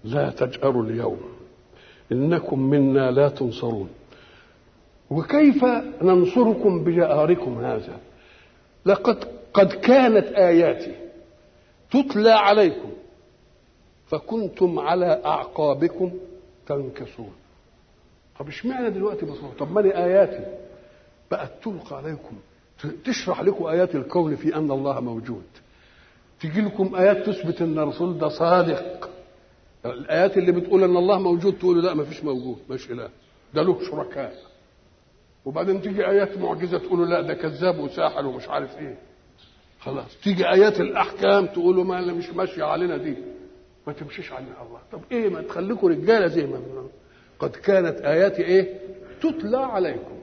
لا تجأروا اليوم إنكم منا لا تنصرون وكيف ننصركم بجأركم هذا لقد قد كانت آياتي تتلى عليكم فكنتم على أعقابكم تنكصون طب اشمعنى دلوقتي بصورة طب مالي آياتي بقت تلقى عليكم تشرح لكم آيات الكون في أن الله موجود تجي لكم آيات تثبت أن الرسول ده صادق الآيات اللي بتقول أن الله موجود تقولوا لا ما فيش موجود مش إله ده له شركاء وبعدين تيجي آيات معجزة تقولوا لا ده كذاب وساحر ومش عارف إيه خلاص تيجي آيات الأحكام تقولوا ما مش ماشية علينا دي ما تمشيش علينا الله طب إيه ما تخليكم رجالة زي ما قد كانت آياتي إيه تتلى عليكم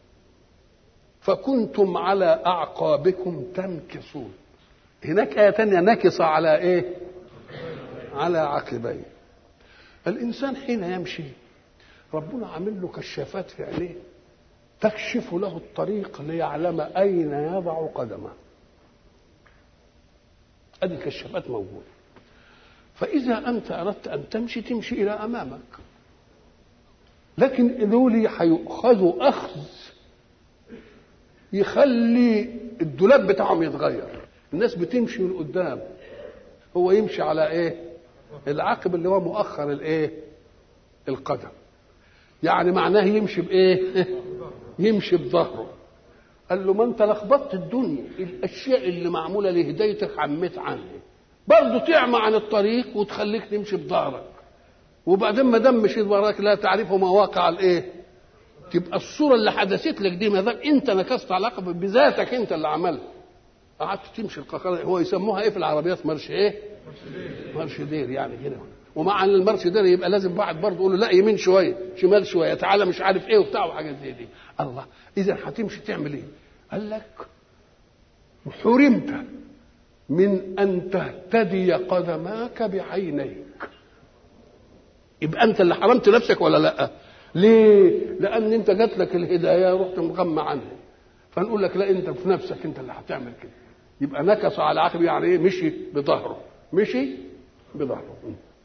فكنتم على أعقابكم تنكصون هناك آية تانية نكص على إيه على عقبيه الإنسان حين يمشي ربنا عامل له كشافات في عينيه تكشف له الطريق ليعلم أين يضع قدمه هذه الكشافات موجودة فإذا أنت أردت أن تمشي تمشي إلى أمامك لكن ذولي هيؤخذوا أخذ يخلي الدولاب بتاعهم يتغير الناس بتمشي من قدام هو يمشي على ايه العقب اللي هو مؤخر الايه القدم يعني معناه يمشي بايه يمشي بظهره قال له ما انت لخبطت الدنيا الاشياء اللي معموله لهدايتك عميت عنها برضه تعمى عن الطريق وتخليك تمشي بظهرك وبعدين ما دام مشيت بظهرك لا تعرف مواقع الايه تبقى الصوره اللي حدثت لك دي ما دام انت نكست علاقه بذاتك انت اللي عملها قعدت تمشي القاقره هو يسموها ايه في العربيات مرش ايه؟ مرش دير يعني كده ومع ان المرش دير يبقى لازم واحد برضه يقول له لا يمين شويه شمال شويه تعالى مش عارف ايه وبتاع وحاجات زي دي الله اذا هتمشي تعمل ايه؟ قال لك حرمت من ان تهتدي قدماك بعينيك يبقى انت اللي حرمت نفسك ولا لا؟ ليه؟ لان انت جات لك الهدايه رحت مغمى عنها فنقول لك لا انت في نفسك انت اللي هتعمل كده يبقى نكص على عقب يعني ايه مشي بظهره مشي بظهره